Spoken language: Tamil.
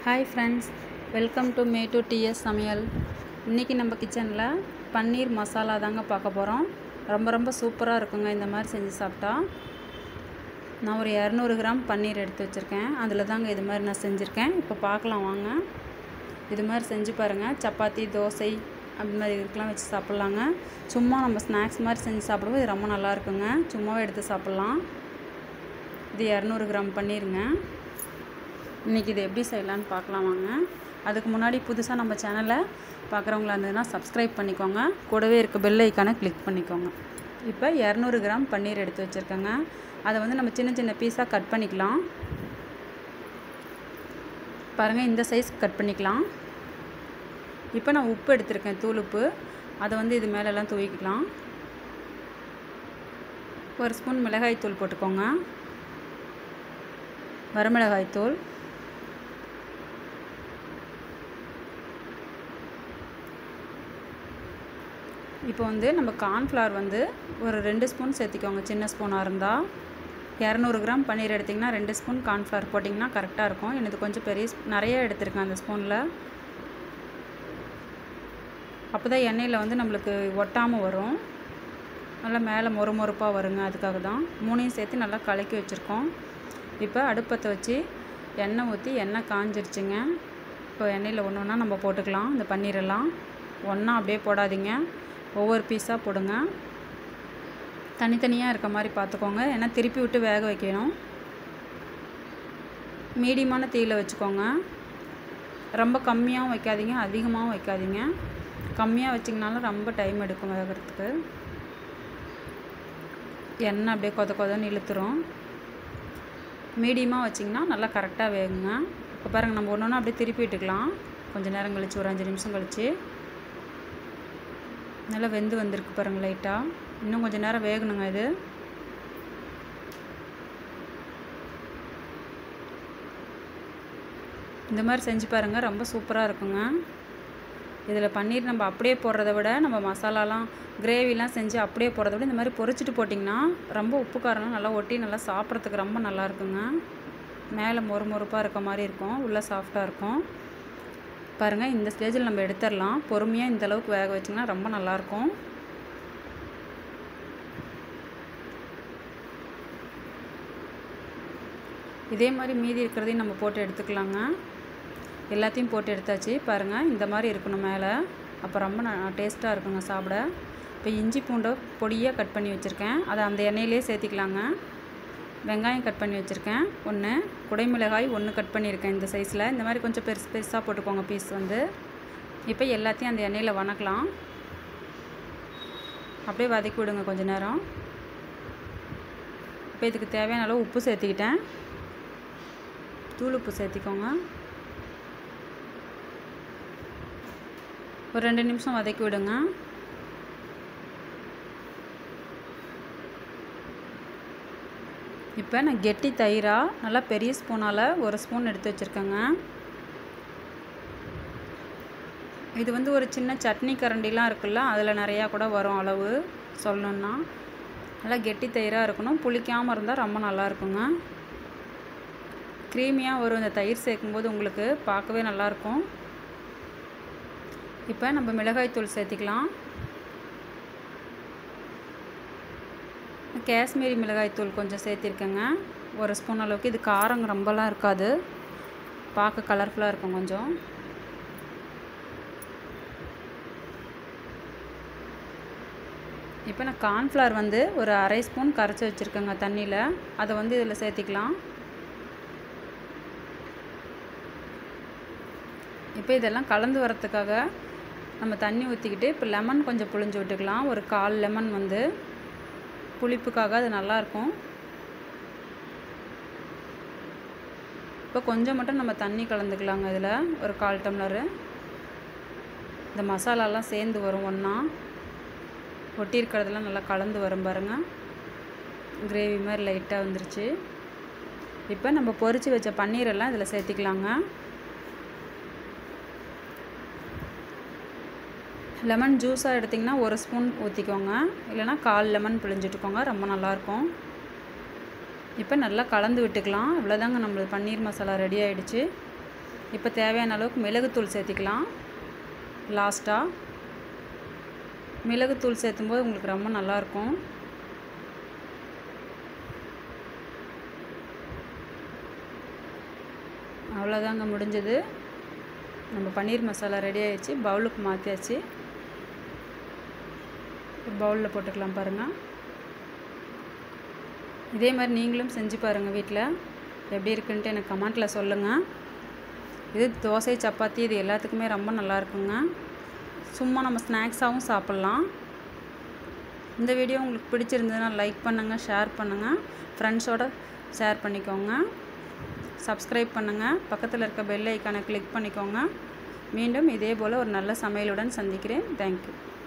ஹாய் ஃப்ரெண்ட்ஸ் வெல்கம் டு மே டு டிஎஸ் சமையல் இன்றைக்கி நம்ம கிச்சனில் பன்னீர் மசாலா தாங்க பார்க்க போகிறோம் ரொம்ப ரொம்ப சூப்பராக இருக்குங்க இந்த மாதிரி செஞ்சு சாப்பிட்டா நான் ஒரு இரநூறு கிராம் பன்னீர் எடுத்து வச்சுருக்கேன் அதில் தாங்க இது மாதிரி நான் செஞ்சுருக்கேன் இப்போ பார்க்கலாம் வாங்க இது மாதிரி செஞ்சு பாருங்கள் சப்பாத்தி தோசை அந்த மாதிரி இதுக்கெலாம் வச்சு சாப்பிட்லாங்க சும்மா நம்ம ஸ்நாக்ஸ் மாதிரி செஞ்சு சாப்பிடுவோம் இது ரொம்ப நல்லா இருக்குங்க சும்மாவே எடுத்து சாப்பிட்லாம் இது இரநூறு கிராம் பன்னீருங்க இன்றைக்கி இது எப்படி செய்யலான்னு பார்க்கலாம் வாங்க அதுக்கு முன்னாடி புதுசாக நம்ம சேனலை பார்க்குறவங்களா இருந்ததுன்னா சப்ஸ்கிரைப் பண்ணிக்கோங்க கூடவே இருக்க பெல் ஐக்கானை கிளிக் பண்ணிக்கோங்க இப்போ இரநூறு கிராம் பன்னீர் எடுத்து வச்சுருக்கேங்க அதை வந்து நம்ம சின்ன சின்ன பீஸாக கட் பண்ணிக்கலாம் பாருங்கள் இந்த சைஸ் கட் பண்ணிக்கலாம் இப்போ நான் உப்பு எடுத்திருக்கேன் தூள் உப்பு அதை வந்து இது மேலெல்லாம் தூவிக்கலாம் ஒரு ஸ்பூன் மிளகாய் தூள் போட்டுக்கோங்க வரமிளகாய் தூள் இப்போ வந்து நம்ம கார்ன்ஃப்ளவர் வந்து ஒரு ரெண்டு ஸ்பூன் சேர்த்திக்கோங்க சின்ன ஸ்பூனாக இருந்தால் இரநூறு கிராம் பன்னீர் எடுத்திங்கன்னா ரெண்டு ஸ்பூன் கார்ன்ஃப்ளவர் போட்டிங்கன்னா கரெக்டாக இருக்கும் எனக்கு கொஞ்சம் பெரிய நிறைய எடுத்திருக்கேன் அந்த ஸ்பூனில் அப்போ தான் எண்ணெயில் வந்து நம்மளுக்கு ஒட்டாமல் வரும் நல்லா மேலே மொறு மொறுப்பாக வருங்க அதுக்காக தான் மூணையும் சேர்த்து நல்லா கலக்கி வச்சுருக்கோம் இப்போ அடுப்பத்தை வச்சு எண்ணெய் ஊற்றி எண்ணெய் காஞ்சிருச்சுங்க இப்போ எண்ணெயில் ஒன்று ஒன்றா நம்ம போட்டுக்கலாம் இந்த பன்னீரெல்லாம் ஒன்றா அப்படியே போடாதீங்க ஒவ்வொரு பீஸாக போடுங்க தனித்தனியாக இருக்க மாதிரி பார்த்துக்கோங்க ஏன்னா திருப்பி விட்டு வேக வைக்கணும் மீடியமான தீயில் வச்சுக்கோங்க ரொம்ப கம்மியாகவும் வைக்காதீங்க அதிகமாகவும் வைக்காதீங்க கம்மியாக வச்சிங்கனாலும் ரொம்ப டைம் எடுக்கும் வேகிறதுக்கு எண்ணெய் அப்படியே கொத கொதன்னு இழுத்துரும் மீடியமாக வச்சிங்கன்னா நல்லா கரெக்டாக வேகுங்க இப்போ பாருங்கள் நம்ம ஒன்று ஒன்று அப்படியே திருப்பி விட்டுக்கலாம் கொஞ்சம் நேரம் கழிச்சு ஒரு அஞ்சு நிமிஷம் கழிச்சு நல்லா வெந்து வந்திருக்கு பாருங்கள் லைட்டாக இன்னும் கொஞ்சம் நேரம் வேகணுங்க இது இந்த மாதிரி செஞ்சு பாருங்கள் ரொம்ப சூப்பராக இருக்குங்க இதில் பன்னீர் நம்ம அப்படியே போடுறத விட நம்ம மசாலாலாம் கிரேவிலாம் செஞ்சு அப்படியே போடுறத விட இந்த மாதிரி பொரிச்சிட்டு போட்டிங்கன்னா ரொம்ப உப்பு காரம்லாம் நல்லா ஒட்டி நல்லா சாப்பிட்றதுக்கு ரொம்ப நல்லா இருக்குங்க மேலே மொறு மொறுப்பாக இருக்க மாதிரி இருக்கும் உள்ளே சாஃப்டாக இருக்கும் பாருங்கள் இந்த ஸ்டேஜில் நம்ம எடுத்துடலாம் பொறுமையாக இந்த அளவுக்கு வேக வச்சிங்கன்னா ரொம்ப நல்லாயிருக்கும் இதே மாதிரி மீதி இருக்கிறதையும் நம்ம போட்டு எடுத்துக்கலாங்க எல்லாத்தையும் போட்டு எடுத்தாச்சு பாருங்கள் இந்த மாதிரி இருக்கணும் மேலே அப்போ ரொம்ப டேஸ்ட்டாக இருக்குங்க சாப்பிட இப்போ இஞ்சி பூண்டை பொடியாக கட் பண்ணி வச்சுருக்கேன் அதை அந்த எண்ணெயிலே சேர்த்திக்கலாங்க வெங்காயம் கட் பண்ணி வச்சுருக்கேன் ஒன்று குடைமிளகாய் ஒன்று கட் பண்ணியிருக்கேன் இந்த சைஸில் இந்த மாதிரி கொஞ்சம் பெருசு பெருசாக போட்டுக்கோங்க பீஸ் வந்து இப்போ எல்லாத்தையும் அந்த எண்ணெயில் வணக்கலாம் அப்படியே வதக்கி விடுங்க கொஞ்சம் நேரம் இப்போ இதுக்கு தேவையான அளவு உப்பு சேர்த்திக்கிட்டேன் தூள் உப்பு சேர்த்திக்கோங்க ஒரு ரெண்டு நிமிஷம் வதக்கி விடுங்க இப்போ நான் கெட்டி தயிராக நல்லா பெரிய ஸ்பூனால் ஒரு ஸ்பூன் எடுத்து வச்சுருக்கேங்க இது வந்து ஒரு சின்ன சட்னி கரண்டிலாம் இருக்குல்ல அதில் நிறையா கூட வரும் அளவு சொல்லணுன்னா நல்லா கெட்டி தயிராக இருக்கணும் புளிக்காமல் இருந்தால் ரொம்ப நல்லா இருக்குங்க க்ரீமியாக வரும் இந்த தயிர் சேர்க்கும்போது உங்களுக்கு பார்க்கவே நல்லாயிருக்கும் இப்போ நம்ம மிளகாய் தூள் சேர்த்திக்கலாம் காஷ்மீரி மிளகாய் தூள் கொஞ்சம் சேர்த்திருக்கேங்க ஒரு ஸ்பூன் அளவுக்கு இது காரம் ரொம்பலாம் இருக்காது பார்க்க கலர்ஃபுல்லாக இருக்கும் கொஞ்சம் இப்போ நான் கார்ன்ஃப்ளவர் வந்து ஒரு அரை ஸ்பூன் கரைச்சி வச்சுருக்கேங்க தண்ணியில் அதை வந்து இதில் சேர்த்திக்கலாம் இப்போ இதெல்லாம் கலந்து வரத்துக்காக நம்ம தண்ணி ஊற்றிக்கிட்டு இப்போ லெமன் கொஞ்சம் புழிஞ்சு விட்டுக்கலாம் ஒரு கால் லெமன் வந்து புளிப்புக்காக அது நல்லாயிருக்கும் இப்போ கொஞ்சம் மட்டும் நம்ம தண்ணி கலந்துக்கலாங்க இதில் ஒரு கால் டம்ளரு இந்த மசாலாலாம் சேர்ந்து வரும் ஒன்றா ஒட்டி இருக்கிறதெல்லாம் நல்லா கலந்து வரும் பாருங்கள் கிரேவி மாதிரி லைட்டாக வந்துருச்சு இப்போ நம்ம பொரித்து வச்ச பன்னீரெல்லாம் இதில் சேர்த்திக்கலாங்க லெமன் ஜூஸாக எடுத்திங்கன்னா ஒரு ஸ்பூன் ஊற்றிக்கோங்க இல்லைனா கால் லெமன் பிழிஞ்சிட்டுக்கோங்க ரொம்ப நல்லாயிருக்கும் இப்போ நல்லா கலந்து விட்டுக்கலாம் இவ்வளோதாங்க நம்மளுக்கு பன்னீர் மசாலா ரெடி ஆகிடுச்சு இப்போ தேவையான அளவுக்கு மிளகுத்தூள் சேர்த்திக்கலாம் லாஸ்ட்டாக மிளகுத்தூள் சேர்த்தும்போது உங்களுக்கு ரொம்ப நல்லாயிருக்கும் அவ்வளோதாங்க முடிஞ்சது நம்ம பன்னீர் மசாலா ரெடி ஆயிடுச்சு பவுலுக்கு மாற்றியாச்சு பவுலில் போட்டுக்கலாம் பாருங்கள் இதே மாதிரி நீங்களும் செஞ்சு பாருங்கள் வீட்டில் எப்படி இருக்குன்ட்டு எனக்கு கமெண்ட்டில் சொல்லுங்கள் இது தோசை சப்பாத்தி இது எல்லாத்துக்குமே ரொம்ப நல்லா இருக்குங்க சும்மா நம்ம ஸ்நாக்ஸாகவும் சாப்பிட்லாம் இந்த வீடியோ உங்களுக்கு பிடிச்சிருந்ததுன்னா லைக் பண்ணுங்கள் ஷேர் பண்ணுங்கள் ஃப்ரெண்ட்ஸோட ஷேர் பண்ணிக்கோங்க சப்ஸ்கிரைப் பண்ணுங்கள் பக்கத்தில் இருக்க பெல் ஐக்கானை கிளிக் பண்ணிக்கோங்க மீண்டும் இதே போல் ஒரு நல்ல சமையலுடன் சந்திக்கிறேன் தேங்க்யூ